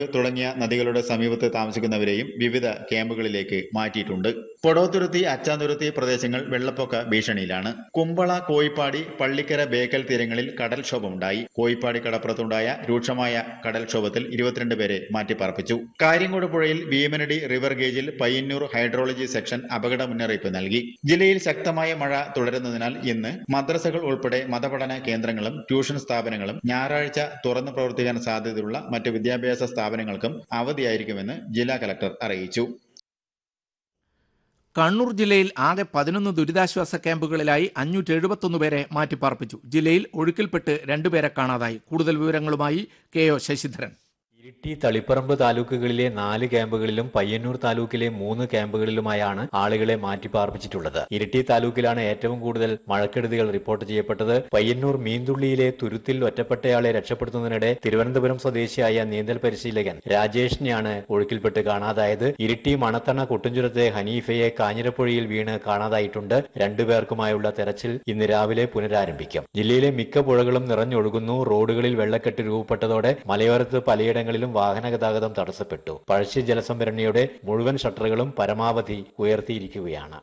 തുടങ്ങിയ നദികളുടെ സമീപത്ത് താമസിക്കുന്നവരെയും വിവിധ ക്യാമ്പുകളിലേക്ക് മാറ്റിയിട്ടുണ്ട് പൊടോത്തുരുത്തി അച്ചാന്തുരുത്തി പ്രദേശങ്ങൾ വെള്ളപ്പൊക്ക ഭീഷണിയിലാണ് കുമ്പള കോയിപ്പാടി പള്ളിക്കര ബേക്കൽ തീരങ്ങളിൽ കടൽക്ഷോഭമുണ്ടായി കോയിപ്പാടി കടപ്പുറത്തുണ്ടായ രൂക്ഷമായ കടൽക്ഷോഭത്തിൽ ഇരുപത്തിരണ്ട് പേരെ മാറ്റിപ്പാർപ്പിച്ചു കാര്യങ്കോട് പുഴയിൽ ഭീമനടി റിവർ ഗേജിൽ പയ്യന്നൂർ ഹൈഡ്രോളജി സെക്ഷൻ അപകട മുന്നറിയിപ്പ് നൽകി ജില്ലയിൽ ശക്തമായ മഴ തുടരുന്നതിനാൽ ഇന്ന് മദ്രസകൾ ഉൾപ്പെടെ മതപഠന കേന്ദ്രങ്ങളും ട്യൂഷൻ സ്ഥാപനങ്ങളും ഞായറാഴ്ച തുറന്നു പ്രവർത്തിക്കാൻ സാധ്യതയുള്ള മറ്റ് വിദ്യാഭ്യാസ സ്ഥാപനങ്ങൾക്കും അവധിയായിരിക്കുമെന്ന് ജില്ലാ കലക്ടർ അറിയിച്ചു കണ്ണൂർ ജില്ലയിൽ ആകെ പതിനൊന്ന് ദുരിതാശ്വാസ ക്യാമ്പുകളിലായി അഞ്ഞൂറ്റി എഴുപത്തൊന്ന് പേരെ മാറ്റിപ്പാർപ്പിച്ചു ജില്ലയിൽ ഒഴുക്കിൽപ്പെട്ട് രണ്ടുപേരെ കാണാതായി കൂടുതൽ വിവരങ്ങളുമായി കെ ഒ ശശിധരൻ ഇരിട്ടി തളിപ്പറമ്പ് താലൂക്കുകളിലെ നാല് ക്യാമ്പുകളിലും പയ്യന്നൂർ താലൂക്കിലെ മൂന്ന് ക്യാമ്പുകളിലുമായാണ് ആളുകളെ മാറ്റിപ്പാർപ്പിച്ചിട്ടുള്ളത് ഇരിട്ടി താലൂക്കിലാണ് ഏറ്റവും കൂടുതൽ മഴക്കെടുതികൾ റിപ്പോർട്ട് ചെയ്യപ്പെട്ടത് പയ്യന്നൂർ മീന്തുള്ളിയിലെ തുരുത്തിൽ ഒറ്റപ്പെട്ടയാളെ രക്ഷപ്പെടുത്തുന്നതിനിടെ തിരുവനന്തപുരം സ്വദേശിയായ നീന്തൽ പരിശീലകൻ രാജേഷിനെയാണ് ഒഴുക്കിൽപ്പെട്ട് കാണാതായത് ഇരിട്ടി മണത്തണ കുട്ടുംചുരത്തെ ഹനീഫയെ കാഞ്ഞിരപ്പുഴയിൽ വീണ് കാണാതായിട്ടുണ്ട് രണ്ടുപേർക്കുമായുള്ള തെരച്ചിൽ ഇന്ന് രാവിലെ പുനരാരംഭിക്കും ജില്ലയിലെ മിക്ക പുഴകളും നിറഞ്ഞൊഴുകുന്നു റോഡുകളിൽ വെള്ളക്കെട്ട് രൂപപ്പെട്ടതോടെ മലയോരത്ത് പലയിടങ്ങളിലും വാഹന ഗതാഗതം തടസ്സപ്പെട്ടു പഴശ്ശി ജലസംഭരണിയുടെ മുഴുവൻ ഷട്ടറുകളും പരമാവധി ഉയർത്തിയിരിക്കുകയാണ്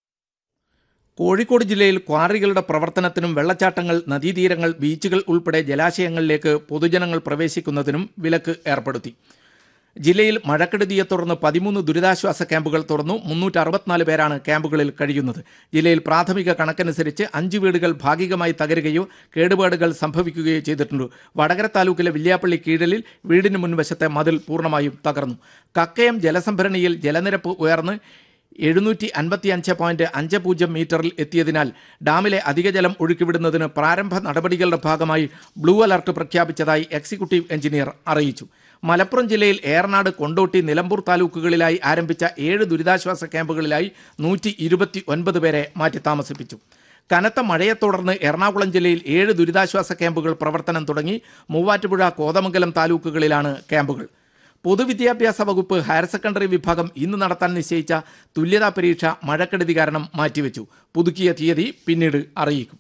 കോഴിക്കോട് ജില്ലയിൽ ക്വാറികളുടെ പ്രവർത്തനത്തിനും വെള്ളച്ചാട്ടങ്ങൾ നദീതീരങ്ങൾ ബീച്ചുകൾ ഉൾപ്പെടെ ജലാശയങ്ങളിലേക്ക് പൊതുജനങ്ങൾ പ്രവേശിക്കുന്നതിനും വിലക്ക് ഏർപ്പെടുത്തി ജില്ലയിൽ മഴക്കെടുതിയെ തുടർന്ന് പതിമൂന്ന് ദുരിതാശ്വാസ ക്യാമ്പുകൾ തുറന്നു മുന്നൂറ്റി അറുപത്തിനാല് പേരാണ് ക്യാമ്പുകളിൽ കഴിയുന്നത് ജില്ലയിൽ പ്രാഥമിക കണക്കനുസരിച്ച് അഞ്ച് വീടുകൾ ഭാഗികമായി തകരുകയോ കേടുപാടുകൾ സംഭവിക്കുകയോ ചെയ്തിട്ടുണ്ട് വടകര താലൂക്കിലെ വില്യാപ്പള്ളി കീഴലിൽ വീടിന് മുൻവശത്തെ മതിൽ പൂർണ്ണമായും തകർന്നു കക്കയം ജലസംഭരണിയിൽ ജലനിരപ്പ് ഉയർന്ന് എഴുന്നൂറ്റി അൻപത്തി അഞ്ച് പോയിന്റ് അഞ്ച് പൂജ്യം മീറ്ററിൽ എത്തിയതിനാൽ ഡാമിലെ അധിക ജലം ഒഴുക്കിവിടുന്നതിന് പ്രാരംഭ നടപടികളുടെ ഭാഗമായി ബ്ലൂ അലർട്ട് പ്രഖ്യാപിച്ചതായി എക്സിക്യൂട്ടീവ് എഞ്ചിനീയർ അറിയിച്ചു മലപ്പുറം ജില്ലയിൽ ഏറനാട് കൊണ്ടോട്ടി നിലമ്പൂർ താലൂക്കുകളിലായി ആരംഭിച്ച ഏഴ് ദുരിതാശ്വാസ ക്യാമ്പുകളിലായി നൂറ്റി ഇരുപത്തി ഒൻപത് പേരെ മാറ്റി താമസിപ്പിച്ചു കനത്ത മഴയെ തുടർന്ന് എറണാകുളം ജില്ലയിൽ ഏഴ് ദുരിതാശ്വാസ ക്യാമ്പുകൾ പ്രവർത്തനം തുടങ്ങി മൂവാറ്റുപുഴ കോതമംഗലം താലൂക്കുകളിലാണ് ക്യാമ്പുകൾ പൊതുവിദ്യാഭ്യാസ വകുപ്പ് ഹയർ സെക്കൻഡറി വിഭാഗം ഇന്ന് നടത്താൻ നിശ്ചയിച്ച തുല്യതാ പരീക്ഷ മഴക്കെടുതി കാരണം മാറ്റിവെച്ചു പുതുക്കിയ തീയതി പിന്നീട് അറിയിക്കും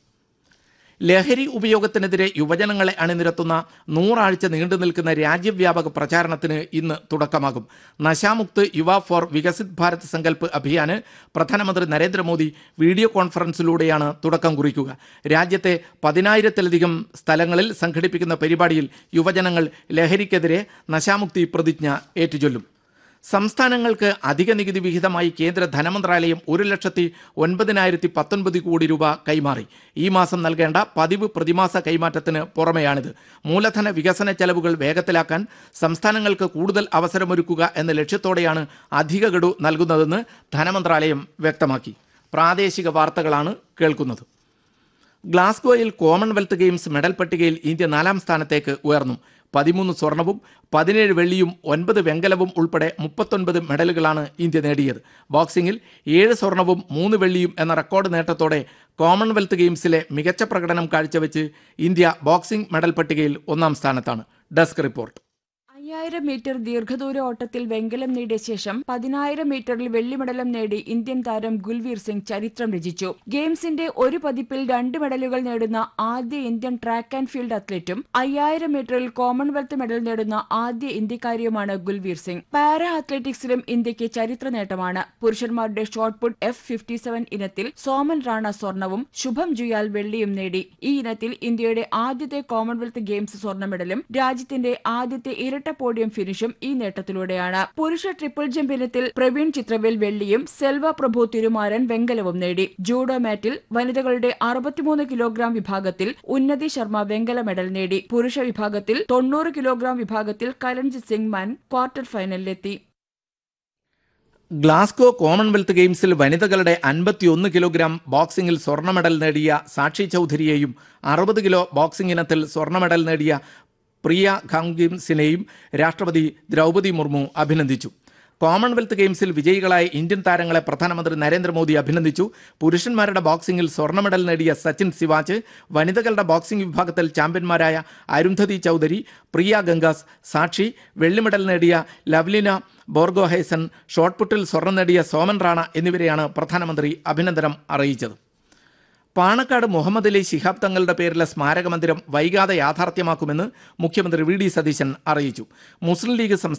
ലഹരി ഉപയോഗത്തിനെതിരെ യുവജനങ്ങളെ അണിനിരത്തുന്ന നൂറാഴ്ച നീണ്ടു നിൽക്കുന്ന രാജ്യവ്യാപക പ്രചാരണത്തിന് ഇന്ന് തുടക്കമാകും നശാമുക്ത് യുവ ഫോർ വികസിത് ഭാരത് സങ്കല്പ് അഭിയാന് പ്രധാനമന്ത്രി നരേന്ദ്രമോദി വീഡിയോ കോൺഫറൻസിലൂടെയാണ് തുടക്കം കുറിക്കുക രാജ്യത്തെ പതിനായിരത്തിലധികം സ്ഥലങ്ങളിൽ സംഘടിപ്പിക്കുന്ന പരിപാടിയിൽ യുവജനങ്ങൾ ലഹരിക്കെതിരെ നശാമുക്തി പ്രതിജ്ഞ ഏറ്റുചൊല്ലും സംസ്ഥാനങ്ങൾക്ക് അധിക നികുതി വിഹിതമായി കേന്ദ്ര ധനമന്ത്രാലയം ഒരു ലക്ഷത്തി ഒൻപതിനായിരത്തി പത്തൊൻപത് കോടി രൂപ കൈമാറി ഈ മാസം നൽകേണ്ട പതിവ് പ്രതിമാസ കൈമാറ്റത്തിന് പുറമെയാണിത് മൂലധന വികസന ചെലവുകൾ വേഗത്തിലാക്കാൻ സംസ്ഥാനങ്ങൾക്ക് കൂടുതൽ അവസരമൊരുക്കുക എന്ന ലക്ഷ്യത്തോടെയാണ് അധിക ഗഡു നൽകുന്നതെന്ന് ധനമന്ത്രാലയം വ്യക്തമാക്കി പ്രാദേശിക വാർത്തകളാണ് കേൾക്കുന്നത് ഗ്ലാസ്ഗോയിൽ കോമൺവെൽത്ത് ഗെയിംസ് മെഡൽ പട്ടികയിൽ ഇന്ത്യ നാലാം സ്ഥാനത്തേക്ക് ഉയർന്നു പതിമൂന്ന് സ്വർണവും പതിനേഴ് വെള്ളിയും ഒൻപത് വെങ്കലവും ഉൾപ്പെടെ മുപ്പത്തൊൻപത് മെഡലുകളാണ് ഇന്ത്യ നേടിയത് ബോക്സിംഗിൽ ഏഴ് സ്വർണവും മൂന്ന് വെള്ളിയും എന്ന റെക്കോർഡ് നേട്ടത്തോടെ കോമൺവെൽത്ത് ഗെയിംസിലെ മികച്ച പ്രകടനം കാഴ്ചവെച്ച് ഇന്ത്യ ബോക്സിംഗ് മെഡൽ പട്ടികയിൽ ഒന്നാം സ്ഥാനത്താണ് ഡെസ്ക് റിപ്പോർട്ട് അയ്യായിരം മീറ്റർ ദീർഘദൂര ഓട്ടത്തിൽ വെങ്കലം നേടിയ ശേഷം പതിനായിരം മീറ്ററിൽ വെള്ളി മെഡലും നേടി ഇന്ത്യൻ താരം ഗുൽവീർ സിംഗ് ചരിത്രം രചിച്ചു ഗെയിംസിന്റെ ഒരു പതിപ്പിൽ രണ്ട് മെഡലുകൾ നേടുന്ന ആദ്യ ഇന്ത്യൻ ട്രാക്ക് ആൻഡ് ഫീൽഡ് അത്ലറ്റും അയ്യായിരം മീറ്ററിൽ കോമൺവെൽത്ത് മെഡൽ നേടുന്ന ആദ്യ ഇന്ത്യക്കാരിയുമാണ് ഗുൽവീർ സിംഗ് പാരാ അത്ലറ്റിക്സിലും ഇന്ത്യക്ക് ചരിത്ര നേട്ടമാണ് പുരുഷന്മാരുടെ shot put F fifty seven ഇനത്തിൽ സോമൻ റാണ സ്വർണവും ശുഭം ജുയാൽ വെള്ളിയും നേടി ഈ ഇനത്തിൽ ഇന്ത്യയുടെ ആദ്യത്തെ കോമൺവെൽത്ത് ഗെയിംസ് സ്വർണ്ണ മെഡലും രാജ്യത്തിന്റെ ആദ്യത്തെ ഇരട്ട പോഡിയം ഫിനിഷും ഈ നേട്ടത്തിലൂടെയാണ് പുരുഷ ട്രിപ്പിൾ ജമ്പ് ഇനത്തിൽ പ്രവീൺ ചിത്രവേൽ വെള്ളിയും സെൽവ പ്രഭു തിരുമാരൻ വെങ്കലവും നേടി ജൂഡോ മാറ്റിൽ വനിതകളുടെ അറുപത്തിമൂന്ന് കിലോഗ്രാം വിഭാഗത്തിൽ ഉന്നതി ശർമ്മ വെങ്കല മെഡൽ നേടി പുരുഷ വിഭാഗത്തിൽ തൊണ്ണൂറ് കിലോഗ്രാം വിഭാഗത്തിൽ കരൺജിത് സിംഗ് മാൻ ക്വാർട്ടർ ഫൈനലിലെത്തി ഗ്ലാസ്ഗോ കോമൺവെൽത്ത് ഗെയിംസിൽ വനിതകളുടെ അൻപത്തിയൊന്ന് കിലോഗ്രാം ബോക്സിംഗിൽ സ്വർണ്ണ മെഡൽ നേടിയ സാക്ഷി ചൗധരിയെയും അറുപത് കിലോ ബോക്സിംഗ് ഇനത്തിൽ സ്വർണ്ണ മെഡൽ നേടിയ പ്രിയ ഖാംഗിംസിനെയും രാഷ്ട്രപതി ദ്രൗപദി മുർമു അഭിനന്ദിച്ചു കോമൺവെൽത്ത് ഗെയിംസിൽ വിജയികളായ ഇന്ത്യൻ താരങ്ങളെ പ്രധാനമന്ത്രി നരേന്ദ്രമോദി അഭിനന്ദിച്ചു പുരുഷന്മാരുടെ ബോക്സിംഗിൽ സ്വർണ്ണ മെഡൽ നേടിയ സച്ചിൻ സിവാച്ച് വനിതകളുടെ ബോക്സിംഗ് വിഭാഗത്തിൽ ചാമ്പ്യന്മാരായ അരുന്ധതി ചൗധരി പ്രിയ ഗംഗാസ് സാക്ഷി വെള്ളി മെഡൽ നേടിയ ലവ്ലിന ബോർഗോഹൈസൺ ഷോട്ട്പുട്ടിൽ സ്വർണം നേടിയ സോമൻ റാണ എന്നിവരെയാണ് പ്രധാനമന്ത്രി അഭിനന്ദനം അറിയിച്ചത് പാണക്കാട് മുഹമ്മദ് അലി ശിഹാബ് തങ്ങളുടെ പേരിലെ സ്മാരക മന്ദിരം വൈകാതെ യാഥാർത്ഥ്യമാക്കുമെന്ന് മുഖ്യമന്ത്രി വി ഡി സതീശൻ അറിയിച്ചു മുസ്ലിം ലീഗ് സംസ്ഥാന